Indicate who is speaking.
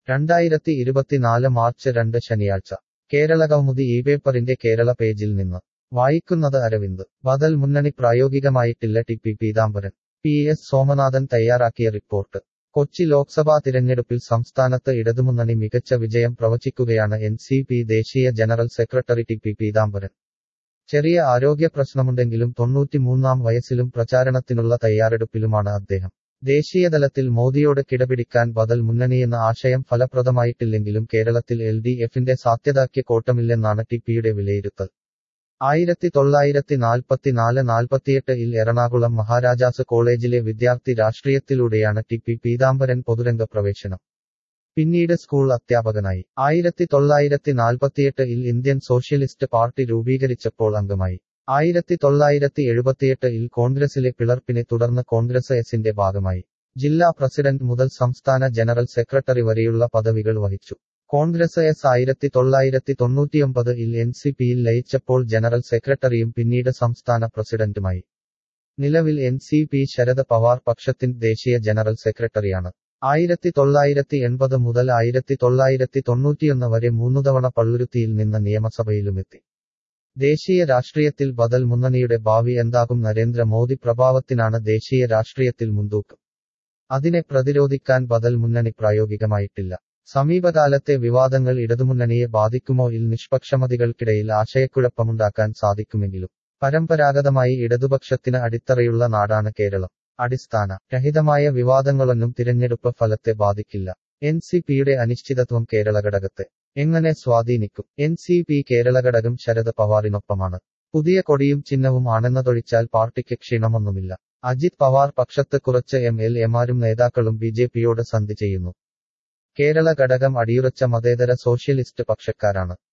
Speaker 1: രണ്ടായിരത്തി ഇരുപത്തിനാല് മാർച്ച് രണ്ട് ശനിയാഴ്ച കേരള കൗമുദി ഈ പേപ്പറിന്റെ കേരള പേജിൽ നിന്ന് വായിക്കുന്നത് അരവിന്ദ് ബദൽ മുന്നണി പ്രായോഗികമായിട്ടില്ല T P Peethambaran P S Somanathan തയ്യാറാക്കിയ റിപ്പോർട്ട് കൊച്ചി ലോക്സഭാ തിരഞ്ഞെടുപ്പിൽ സംസ്ഥാനത്ത് ഇടതുമുന്നണി മികച്ച വിജയം പ്രവചിക്കുകയാണ് എൻ സി പി ദേശീയ general secretary T P Peethambaran ചെറിയ ആരോഗ്യ പ്രശ്നമുണ്ടെങ്കിലും തൊണ്ണൂറ്റിമൂന്നാം വയസ്സിലും പ്രചാരണത്തിനുള്ള തയ്യാറെടുപ്പിലുമാണ് അദ്ദേഹം ദേശീയതലത്തിൽ മോദിയോട് കിടപിടിക്കാൻ ബദൽ മുന്നണിയെന്ന ആശയം ഫലപ്രദമായിട്ടില്ലെങ്കിലും കേരളത്തിൽ എൽ ഡി എഫിന്റെ സാധ്യതയ്ക്ക് കോട്ടമില്ലെന്നാണ് ടി പിയുടെ വിലയിരുത്തൽ ആയിരത്തി തൊള്ളായിരത്തി നാൽപ്പത്തിനാല് നാൽപ്പത്തിയെട്ട് ഇൽ എറണാകുളം മഹാരാജാസ് കോളേജിലെ വിദ്യാർത്ഥി രാഷ്ട്രീയത്തിലൂടെയാണ് ടി പി പീതാംബരൻ പൊതുരംഗ പ്രവേശനം പിന്നീട് സ്കൂൾ അധ്യാപകനായി ആയിരത്തി തൊള്ളായിരത്തി നാൽപ്പത്തിയെട്ട് ഇൽ ഇന്ത്യൻ സോഷ്യലിസ്റ്റ് പാർട്ടി രൂപീകരിച്ചപ്പോൾ അംഗമായി ആയിരത്തി തൊള്ളായിരത്തി എഴുപത്തിയെട്ട് ഇൽ കോൺഗ്രസിലെ പിളർപ്പിനെ തുടർന്ന് കോൺഗ്രസ് എസിന്റെ ഭാഗമായി ജില്ലാ പ്രസിഡന്റ് മുതൽ സംസ്ഥാന ജനറൽ സെക്രട്ടറി വരെയുള്ള പദവികൾ വഹിച്ചു കോൺഗ്രസ് എസ് ആയിരത്തി തൊള്ളായിരത്തി തൊണ്ണൂറ്റിയൊമ്പത് ഇൽ എൻ സി പിയിൽ ലയിച്ചപ്പോൾ ജനറൽ സെക്രട്ടറിയും പിന്നീട് സംസ്ഥാന പ്രസിഡന്റുമായി നിലവിൽ N C P Sharad Pawar പക്ഷത്തിന്റെ ദേശീയ ജനറൽ സെക്രട്ടറിയാണ് ആയിരത്തി തൊള്ളായിരത്തി എൺപത് മുതൽ ആയിരത്തി തൊള്ളായിരത്തി തൊണ്ണൂറ്റിയൊന്ന് വരെ മൂന്നുതവണ പള്ളുരുത്തിയിൽ നിന്ന് നിയമസഭയിലുമെത്തി ദേശീയ രാഷ്ട്രീയത്തിൽ ബദൽ മുന്നണിയുടെ ഭാവി എന്താകും നരേന്ദ്രമോദി പ്രഭാവത്തിനാണ് ദേശീയ രാഷ്ട്രീയത്തിൽ മുൻതൂക്കം അതിനെ പ്രതിരോധിക്കാൻ ബദൽ മുന്നണി പ്രായോഗികമായിട്ടില്ല സമീപകാലത്തെ വിവാദങ്ങൾ ഇടതുമുന്നണിയെ ബാധിക്കുമോ ഇൽ നിഷ്പക്ഷമതികൾക്കിടയിൽ ആശയക്കുഴപ്പമുണ്ടാക്കാൻ സാധിക്കുമെങ്കിലും പരമ്പരാഗതമായി ഇടതുപക്ഷത്തിന് അടിത്തറയുള്ള നാടാണ് കേരളം അടിസ്ഥാന രഹിതമായ വിവാദങ്ങളൊന്നും തിരഞ്ഞെടുപ്പ് ഫലത്തെ ബാധിക്കില്ല എൻ സി പിയുടെ അനിശ്ചിതത്വം കേരള ഘടകത്തെ എങ്ങനെ സ്വാധീനിക്കും എൻ സി പി കേരള ഘടകം ശരത് പവാറിനൊപ്പമാണ് പുതിയ കൊടിയും ചിഹ്നവും ആണെന്നതൊഴിച്ചാൽ പാർട്ടിക്ക് ക്ഷീണമൊന്നുമില്ല അജിത് പവാർ പക്ഷത്ത് കുറച്ച് എം എൽ എമാരും നേതാക്കളും ബി ജെ പിയോട് സന്ധി ചെയ്യുന്നു കേരള ഘടകം അടിയുറച്ച മതേതര സോഷ്യലിസ്റ്റ് പക്ഷക്കാരാണ്